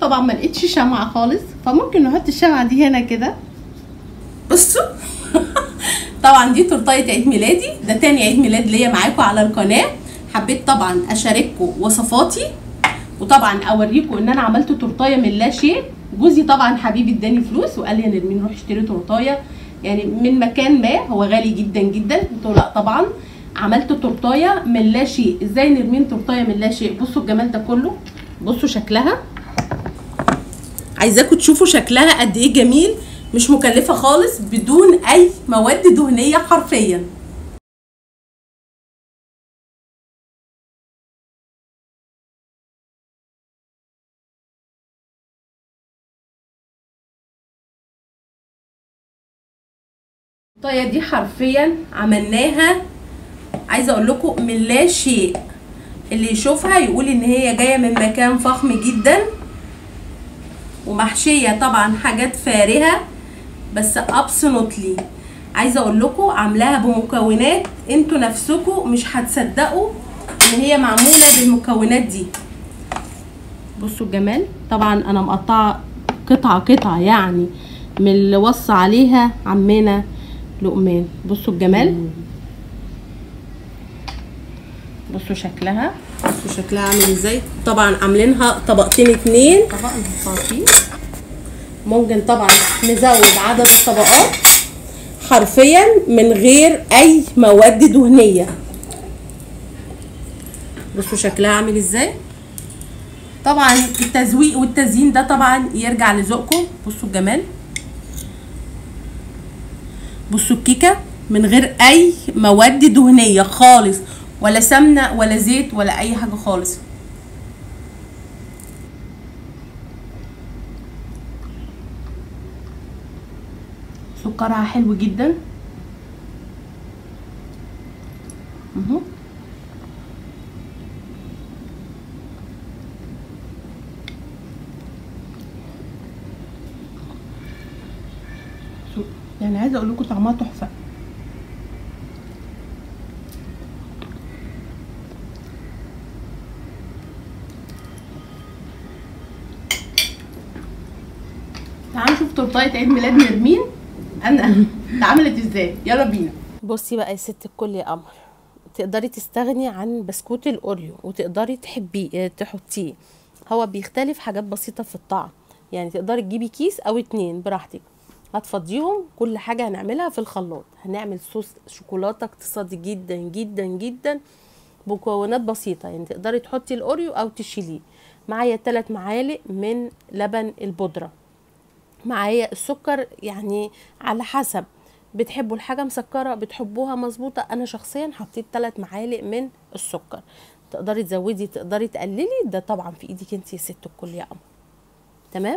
طبعا ما لقيتش شمعة خالص فممكن نحط الشمعة دي هنا كده بصوا طبعا دي تورتايه عيد ميلادي ده تاني عيد ميلاد ليا معاكم على القناه حبيت طبعا اشارككم وصفاتي وطبعا اوريكم ان انا عملت تورتايه من لا شيء جوزي طبعا حبيبي اداني فلوس وقال لي يا نرمين روح اشتري تورتايه يعني من مكان ما هو غالي جدا جدا قلت له لا طبعا عملت تورتايه من لا شيء ازاي نرمين تورتايه من لا شيء بصوا الجمال ده كله بصوا شكلها عايزاكم تشوفوا شكلها قد ايه جميل مش مكلفه خالص بدون اي مواد دهنيه حرفيا الطايه دي حرفيا عملناها عايزه اقول لكم من لا شيء اللي يشوفها يقول ان هي جايه من مكان فخم جدا ومحشيه طبعا حاجات فارهه بس ابسولوتلي عايزه اقول لكم عاملاها بمكونات انتوا نفسكم مش هتصدقوا ان هي معموله بالمكونات دي بصوا الجمال طبعا انا مقطعه قطعه قطعه يعني من اللي وصى عليها عمنا لقمان بصوا الجمال بصوا شكلها بصوا شكلها عامل ازاي طبعا عاملينها طبقتين اتنين طبق نحطها فيه ممكن طبعا نزود عدد الطبقات حرفيا من غير اي مواد دهنيه بصوا شكلها عامل ازاي طبعا التزويق والتزيين ده طبعا يرجع لذوقكم بصوا الجمال بصوا الكيكه من غير اي مواد دهنيه خالص ولا سمنه ولا زيت ولا اي حاجه خالص سكرها حلو جدا اهو يعني عايزه اقول لكم طعمها تحفه تعالوا نشوف تورتايه عيد ميلاد نرمين انا اتعملت ازاي يلا بينا بصي بقى يا ست الكل يا قمر تقدري تستغني عن بسكوت الاوريو وتقدري تحبيه تحطيه هو بيختلف حاجات بسيطه في الطعم يعني تقدري تجيبي كيس او اتنين براحتك هتفضيهم كل حاجه هنعملها في الخلاط هنعمل صوص شوكولاته اقتصادي جدا جدا جدا بمكونات بسيطه يعني تقدري تحطي الاوريو او تشيليه معايا 3 معالق من لبن البودره معايا السكر يعني على حسب بتحبوا الحاجة مسكرة بتحبوها مظبوطة أنا شخصيا حطيت 3 معالق من السكر تقدري تزودي تقدري تقللي ده طبعا في ايدك انت يا ست الكل يا قمر تمام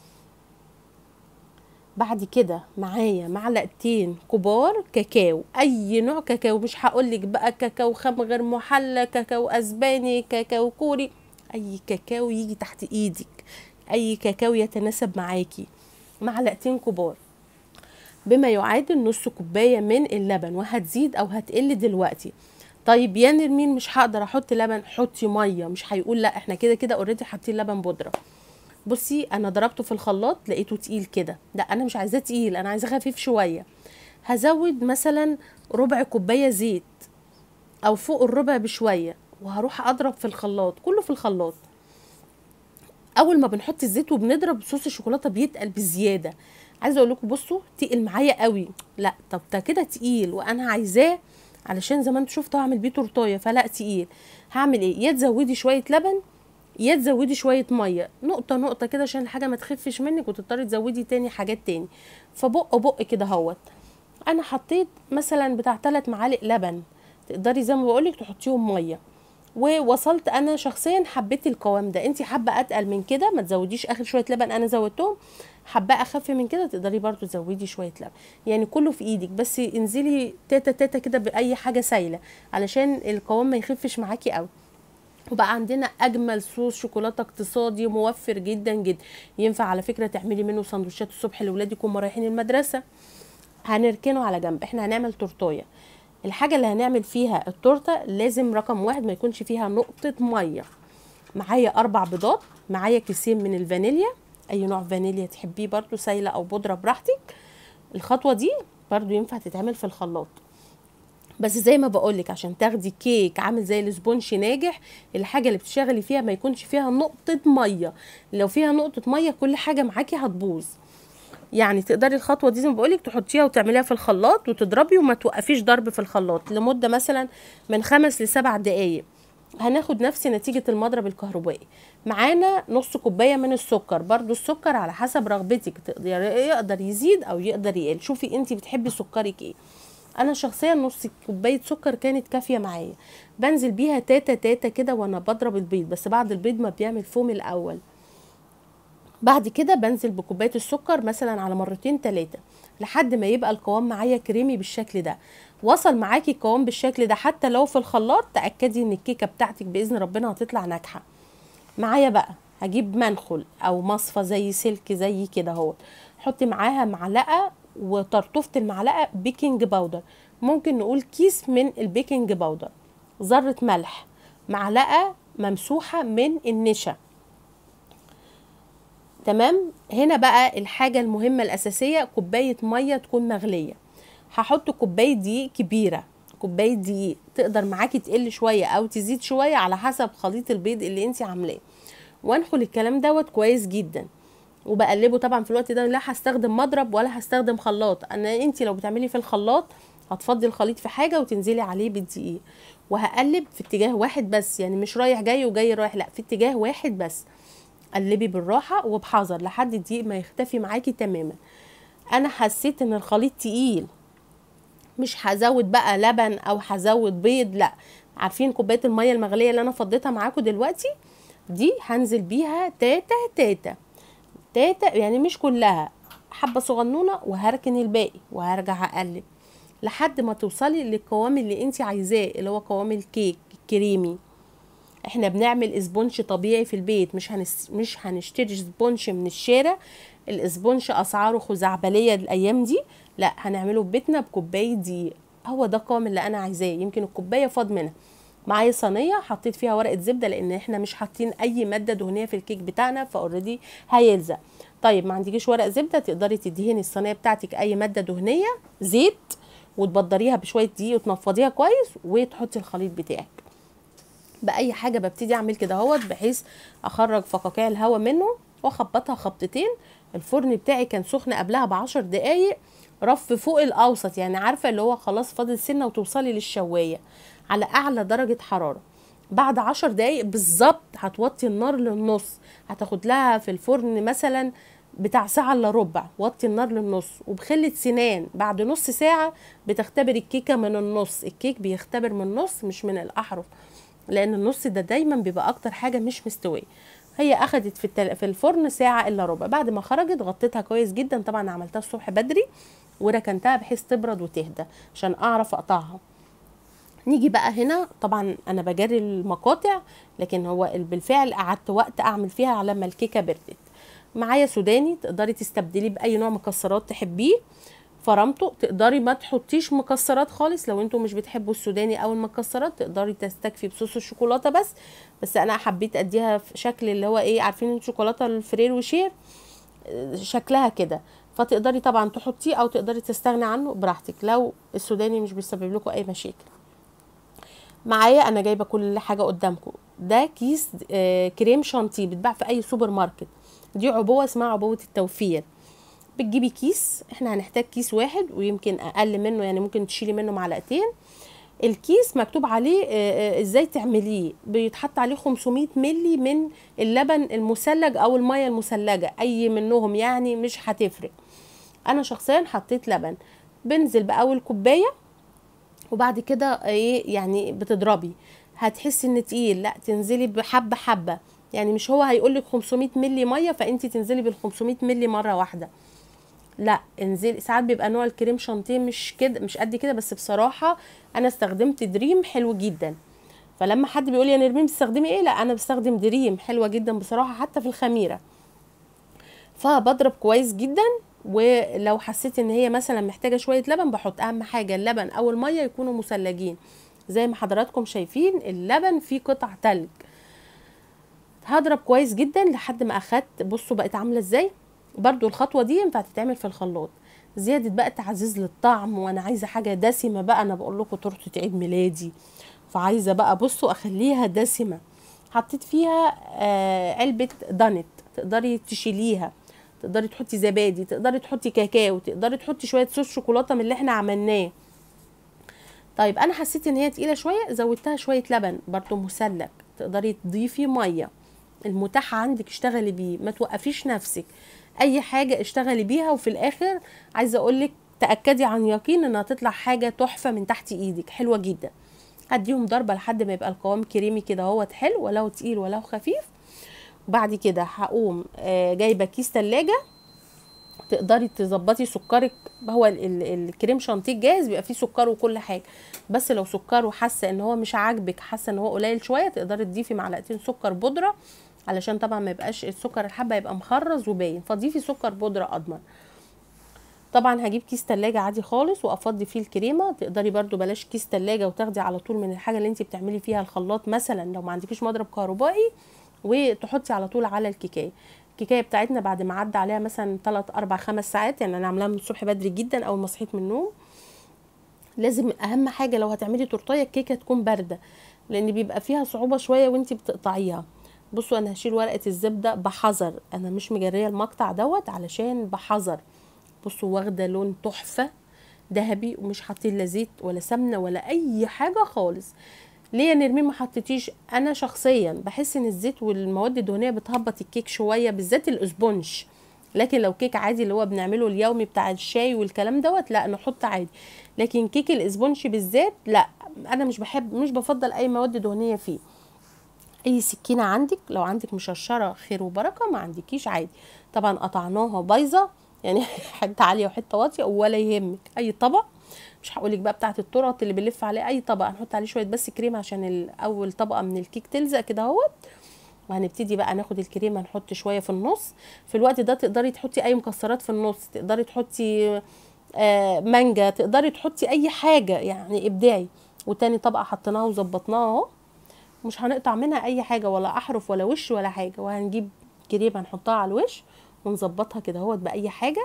بعد كده معايا معلقتين كبار كاكاو اي نوع كاكاو مش هقولك بقى كاكاو خام غير محلى كاكاو اسباني كاكاو كوري اي كاكاو يجي تحت ايدك اي كاكاو يتناسب معاكي معلقتين كبار بما يعادل نص كوبايه من اللبن وهتزيد او هتقل دلوقتي طيب يا نرمين مش هقدر احط لبن حطي ميه مش هيقول لا احنا كده كده اوريدي حاطين لبن بودره بصي انا ضربته في الخلاط لقيته تقيل كده لا انا مش عايزاه تقيل انا عايزاه خفيف شويه هزود مثلا ربع كوبايه زيت او فوق الربع بشويه وهروح اضرب في الخلاط كله في الخلاط اول ما بنحط الزيت وبنضرب صوص الشوكولاته بيتقل بزياده عايزه اقول لكم بصوا تقل معايا قوي لا طب ده كده تقيل وانا عايزاه علشان زي ما انتوا شفتوا هعمل بيه تورتايه فلا تقيل هعمل ايه يا تزودي شويه لبن يا تزودي شويه ميه نقطه نقطه كده عشان الحاجه ما تخفش منك وتضطري تزودي تاني حاجات تاني فبق بق كده اهوت انا حطيت مثلا بتاع 3 معالق لبن تقدري زي ما بقولك تحطيهم ميه ووصلت انا شخصيا حبيت القوام ده انت حابه اتقل من كده ما تزوديش اخر شويه لبن انا زودتهم حابه اخف من كده تقدري برضو تزودي شويه لبن يعني كله في ايدك بس انزلي تاتا تاتا كده باي حاجه سايله علشان القوام ما يخفش معاكي قوي وبقى عندنا اجمل صوص شوكولاته اقتصادي موفر جدا جدا ينفع على فكره تعملي منه سندوتشات الصبح لاولادك وهم رايحين المدرسه هنركنه على جنب احنا هنعمل تورتايه الحاجه اللي هنعمل فيها التورته لازم رقم واحد ما يكونش فيها نقطه ميه معايا اربع بيضات معايا كيسين من الفانيليا اي نوع فانيليا تحبيه برضو سايله او بودره براحتك الخطوه دي برضو ينفع تتعمل في الخلاط بس زي ما بقولك عشان تاخدي كيك عامل زي الاسبونش ناجح الحاجه اللي بتشتغلي فيها ما يكونش فيها نقطه ميه لو فيها نقطه ميه كل حاجه معاكي هتبوظ يعني تقدري الخطوه دي زي ما بقولك تحطيها وتعمليها في الخلاط وتضربي وما توقفيش ضرب في الخلاط لمده مثلا من خمس لسبع دقايق هناخد نفس نتيجة المضرب الكهربائي معانا نص كوباية من السكر برضو السكر على حسب رغبتك تقدر يقدر يزيد او يقدر يقل شوفي انت بتحبي سكرك ايه انا شخصيا نص كوبايه سكر كانت كافيه معايا بنزل بيها تاتا تاتا كده وانا بضرب البيض بس بعد البيض ما بيعمل فوم الاول بعد كده بنزل بكوبايه السكر مثلا على مرتين تلاتة لحد ما يبقى القوام معايا كريمي بالشكل ده وصل معاكي القوام بالشكل ده حتى لو في الخلاط تاكدي ان الكيكه بتاعتك باذن ربنا هتطلع ناجحه معايا بقى هجيب منخل او مصفى زي سلك زي كده اهو حطي معاها معلقه وطرطفه المعلقه بيكنج باودر ممكن نقول كيس من البيكنج باودر ذره ملح معلقه ممسوحه من النشا تمام هنا بقى الحاجه المهمه الاساسيه كوبايه ميه تكون مغليه هحط كوبايه دقيق كبيره كوبايه دقيق تقدر معاكي تقل شويه او تزيد شويه على حسب خليط البيض اللي انت عاملاه وانخل الكلام دوت كويس جدا وبقلبه طبعا في الوقت ده لا هستخدم مضرب ولا هستخدم خلاط انا انت لو بتعملي في الخلاط هتفضي الخليط في حاجه وتنزلي عليه بالدقيق وهقلب في اتجاه واحد بس يعني مش رايح جاي وجاي رايح لا في اتجاه واحد بس قلبي بالراحه وبحذر لحد الدقيق ما يختفي معاكي تماما انا حسيت ان الخليط تقيل مش هزود بقى لبن او هزود بيض لا عارفين كوبايه الميه المغليه اللي انا فضيتها معاكم دلوقتي دي هنزل بيها تاتا تاتا تاتا يعني مش كلها حبه صغنونه وهركن الباقي وهرجع اقلب لحد ما توصلي للقوام اللي انت عايزاه اللي هو قوام الكيك الكريمي احنا بنعمل اسبونش طبيعي في البيت مش هنس... مش هنشتري اسبونش من الشارع الاسبونش اسعاره خزعبليه الايام دي لا هنعمله في بيتنا بكوبايه دقيق هو ده القوام اللي انا عايزاه يمكن الكوبايه فاض منها معايا صينيه حطيت فيها ورقه زبده لان احنا مش حاطين اي ماده دهنيه في الكيك بتاعنا فاوريدي هيلزق طيب ما عندكيش ورق زبده تقدري تدهني الصينيه بتاعتك اي ماده دهنيه زيت وتبدريها بشويه دقيق وتنفضيها كويس وتحطي الخليط بتاعك باي حاجه ببتدي اعمل كده اهوت بحيث اخرج فقاقيع الهواء منه واخبطها خبطتين الفرن بتاعي كان سخن قبلها بعشر دقايق رف فوق الاوسط يعني عارفه اللي هو خلاص فاضل سنه وتوصلي للشوايه على اعلى درجه حراره بعد عشر دقايق بالظبط هتوطي النار للنص هتاخد لها في الفرن مثلا بتاع ساعة الا ربع وطي النار للنص وبخلة سنان بعد نص ساعة بتختبر الكيكة من النص الكيك بيختبر من النص مش من الأحرف لأن النص ده دايما بيبقى أكتر حاجة مش مستوية هي أخدت في, التل... في الفرن ساعة إلا ربع بعد ما خرجت غطيتها كويس جدا طبعا عملتها الصبح بدري وركنتها بحيث تبرد وتهدى عشان أعرف أقطعها نيجي بقى هنا طبعا انا بجري المقاطع لكن هو بالفعل قعدت وقت اعمل فيها على ما الكيكه بردت معايا سوداني تقدري تستبدليه باي نوع مكسرات تحبيه فرمته تقدري ما تحطيش مكسرات خالص لو انتوا مش بتحبوا السوداني او المكسرات تقدري تستكفي بصوص الشوكولاته بس بس انا حبيت اديها في شكل اللي هو ايه عارفين الشوكولاته الفرير وشير شكلها كده فتقدري طبعا تحطيه او تقدري تستغني عنه براحتك لو السوداني مش بيسبب لكم اي مشاكل معايا انا جايبه كل حاجه قدامكم ده كيس آه كريم شانتيه بتباع في اي سوبر ماركت دي عبوه اسمها عبوه التوفير بتجيبي كيس احنا هنحتاج كيس واحد ويمكن اقل منه يعني ممكن تشيلي منه معلقتين الكيس مكتوب عليه آه ازاي تعمليه بيتحط عليه 500 ملي من اللبن المثلج او الميه المثلجه اي منهم يعني مش هتفرق انا شخصيا حطيت لبن بنزل باول كوبايه وبعد كده ايه يعني بتضربي هتحسي ان تقيل لا تنزلي بحبه حبه يعني مش هو هيقول لك 500 ملي ميه فانت تنزلي بال 500 ملي مره واحده لا انزلي ساعات بيبقى نوع الكريم شانتيه مش كده مش قد كده بس بصراحه انا استخدمت دريم حلو جدا فلما حد بيقول لي يا نرمين بتستخدمي ايه لا انا بستخدم دريم حلوه جدا بصراحه حتى في الخميره فبضرب كويس جدا ولو حسيت ان هي مثلا محتاجه شويه لبن بحط اهم حاجه اللبن او الميه يكونوا مثلجين زي ما حضراتكم شايفين اللبن فيه قطع تلج هضرب كويس جدا لحد ما اخدت بصوا بقت عامله ازاي برضو الخطوه دي ينفع تتعمل في الخلاط زياده بقى تعزيز للطعم وانا عايزه حاجه دسمه بقى انا بقول لكم تورته عيد ميلادي فعايزه بقى بصوا اخليها دسمه حطيت فيها آه علبه دانت تقدري تشيليها تقدري تحطي زبادي تقدري تحطي كاكاو تقدري تحطي شويه صوص شوكولاته من اللي احنا عملناه طيب انا حسيت ان هي تقيله شويه زودتها شويه لبن برضو مسلك تقدري تضيفي ميه المتاح عندك اشتغلي بيه ما توقفيش نفسك اي حاجه اشتغلي بيها وفي الاخر عايزه اقولك تاكدي عن يقين انها تطلع حاجه تحفه من تحت ايدك حلوه جدا هديهم ضربه لحد ما يبقى القوام كريمي كده اهوت حلو ولا تقيل ولا خفيف وبعد كده هقوم آه جايبه كيس تلاجة تقدري تظبطي سكرك هو ال- ال- الكريم شانتيه جاهز بيبقى فيه سكر وكل حاجه بس لو سكره حاسه ان هو مش عاجبك حاسه ان هو قليل شويه تقدري تضيفي معلقتين سكر بودره علشان طبعا ما يبقاش السكر الحبه يبقى مخرز وباين فضيفي سكر بودره اضمن طبعا هجيب كيس تلاجة عادي خالص وافضي فيه الكريمه تقدري برضو بلاش كيس تلاجة وتاخدي على طول من الحاجه اللي انت بتعملي فيها الخلاط مثلا لو ما عندكيش مضرب كهربائي وتحطي على طول على الكيكايه الكيكايه بتاعتنا بعد ما عدى عليها مثلا 3 4 5 ساعات يعني انا عاملاها من الصبح بدري جدا اول ما صحيت من النوم لازم اهم حاجه لو هتعملي تورتيه الكيكه تكون بارده لان بيبقى فيها صعوبه شويه وانت بتقطعيها بصوا انا هشيل ورقه الزبده بحذر انا مش مجريه المقطع دوت علشان بحذر بصوا واخده لون تحفه ذهبي ومش حاطين لا زيت ولا سمنه ولا اي حاجه خالص ليه يا نرمين ما حطيتيش انا شخصيا بحس ان الزيت والمواد الدهنيه بتهبط الكيك شويه بالذات الاسبونج لكن لو كيك عادي اللي هو بنعمله اليومي بتاع الشاي والكلام دوت لا نحط عادي لكن كيك الاسبونج بالذات لا انا مش بحب مش بفضل اي مواد دهنيه فيه اي سكينه عندك لو عندك مشرشره خير وبركه ما عندكيش عادي طبعا قطعناها بايظه يعني حته عاليه وحته واطيه ولا يهمك اي طبق مش هقولك بقى بتاعه التورت اللي بنلف عليه اي طبق هنحط عليه شويه بس كريمه عشان ال- اول طبقه من الكيك تلزق كده اهوت وهنبتدي بقى ناخد الكريمه نحط شويه في النص في الوقت ده تقدري تحطي اي مكسرات في النص تقدري تحطي آه، مانجا تقدري تحطي اي حاجه يعني ابداعي وتاني طبقه حطيناها وظبطناها اهو مش هنقطع منها اي حاجه ولا احرف ولا وش ولا حاجه وهنجيب كريمه نحطها على الوش ونظبطها كده اهوت باي حاجه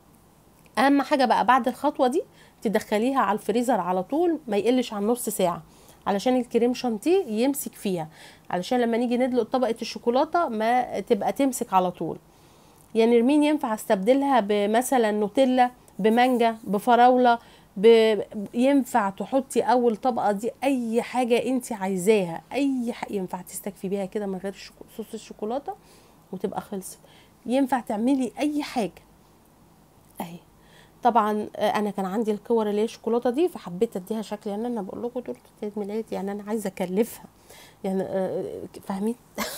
اهم حاجه بقى بعد الخطوه دي تدخليها على الفريزر على طول ما يقلش عن نص ساعه علشان الكريم شانتيه يمسك فيها علشان لما نيجي ندلق طبقه الشوكولاته ما تبقى تمسك على طول يا نرمين ينفع استبدلها بمثلا نوتيلا بمانجا بفراوله ب... ينفع تحطي اول طبقه دي اي حاجه انت عايزاها اي ح... ينفع تستكفي بيها كده من غير الشوكو... صوص الشوكولاته وتبقى خلصت ينفع تعملي اي حاجه اهي طبعا آه، انا كان عندي الكور اللي هي الشوكولاته دي فحبيت اديها شكل يعني انا بقول لكم تورته عيد ميلادي يعني انا عايزه اكلفها يعني آه، فاهمين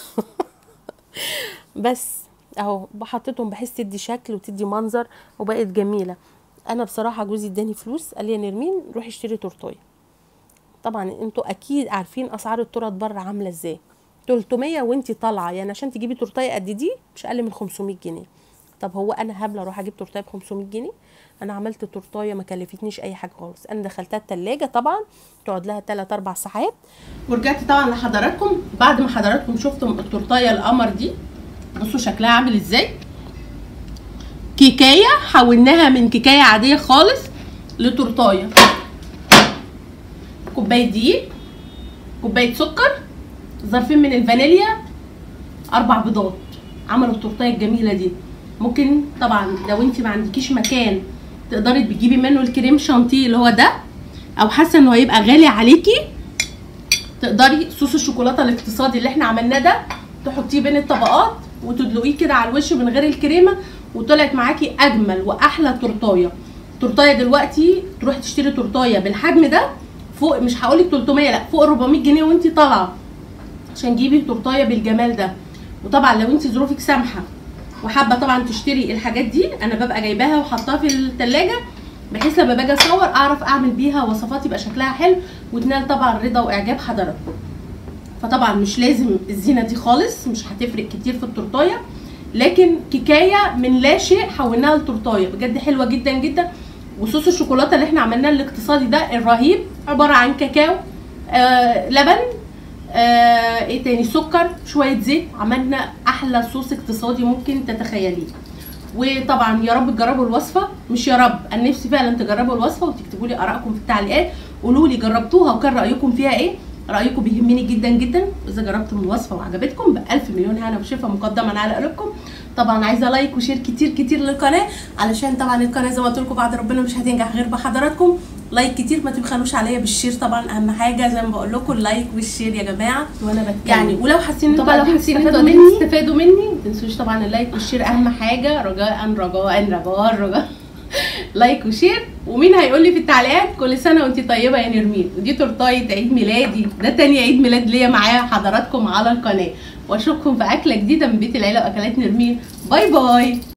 بس اهو حطيتهم بحيث تدي شكل وتدي منظر وبقت جميله انا بصراحه جوزي اداني فلوس قال لي يا نرمين روحي اشتري تورتايه طبعا انتوا اكيد عارفين اسعار التورت بره عامله ازاي 300 وانتي طالعه يعني عشان تجيبي تورتايه قد دي مش اقل من 500 جنيه طب هو انا هبله اروح اجيب تورتايه ب 500 جنيه انا عملت تورتايه ما كلفتنيش اي حاجه خالص انا دخلتها التلاجة طبعا تقعد لها 3 4 ساعات ورجعت طبعا لحضراتكم بعد ما حضراتكم شفتم التورتايه القمر دي بصوا شكلها عامل ازاي كيكايه حولناها من كيكايه عاديه خالص لتورتايه كوبايه دقيق كوبايه سكر ظرفين من الفانيليا اربع بيضات عملوا التورتايه الجميله دي ممكن طبعا لو انت ما عندكيش مكان تقدري تجيبي منه الكريم شانتيه اللي هو ده او حاسه انه هيبقى غالي عليكي تقدري صوص الشوكولاته الاقتصادي اللي احنا عملناه ده تحطيه بين الطبقات وتدلقيه كده على الوش من غير الكريمه وطلعت معاكي اجمل واحلى تورتايه تورتايه دلوقتي تروحي تشتري تورتايه بالحجم ده فوق مش هقولك 300 لا فوق 400 جنيه وانت طالعه عشان تجيبي تورتايه بالجمال ده وطبعا لو انت ظروفك سامحه وحابه طبعا تشتري الحاجات دي انا ببقى جايباها وحطاها في التلاجة بحيث لما باجي اصور اعرف اعمل بيها وصفات يبقى شكلها حلو وتنال طبعا رضا واعجاب حضراتكم فطبعا مش لازم الزينه دي خالص مش هتفرق كتير في التورتايه لكن كيكايه من لا شيء حولناها لتورتايه بجد حلوه جدا جدا وصوص الشوكولاته اللي احنا عملناه الاقتصادي ده الرهيب عباره عن كاكاو آه لبن آه ايه تاني سكر شويه زيت عملنا احلى صوص اقتصادي ممكن تتخيليه وطبعا يا رب تجربوا الوصفه مش يا رب انا نفسي فعلا تجربوا الوصفه وتكتبوا لي ارائكم في التعليقات قولوا لي جربتوها وكان رايكم فيها ايه رايكم بيهمني جدا جدا واذا جربتم الوصفه وعجبتكم بالف مليون هنا وشفا مقدما على قلوبكم طبعا عايزه لايك وشير كتير كتير للقناه علشان طبعا القناه زي ما قلت لكم بعد ربنا مش هتنجح غير بحضراتكم لايك كتير ما تبخلوش عليا بالشير طبعا اهم حاجه زي ما بقول لكم اللايك والشير يا جماعه وانا بتكلم يعني ولو حاسين ان طبعا انتوا لو حاسين حاسين ان انتوا انتوا قادرين تستفادوا مني ما تنسوش طبعا اللايك والشير اهم حاجه رجاء رجاء رجاء رجاء لايك وشير ومين هيقول لي في التعليقات كل سنه وانت طيبه يا نرمين ودي تورتايه عيد ميلادي ده تاني عيد ميلاد ليا معايا حضراتكم على القناه واشوفكم في اكله جديده من بيت العيله واكلات نرمين باي باي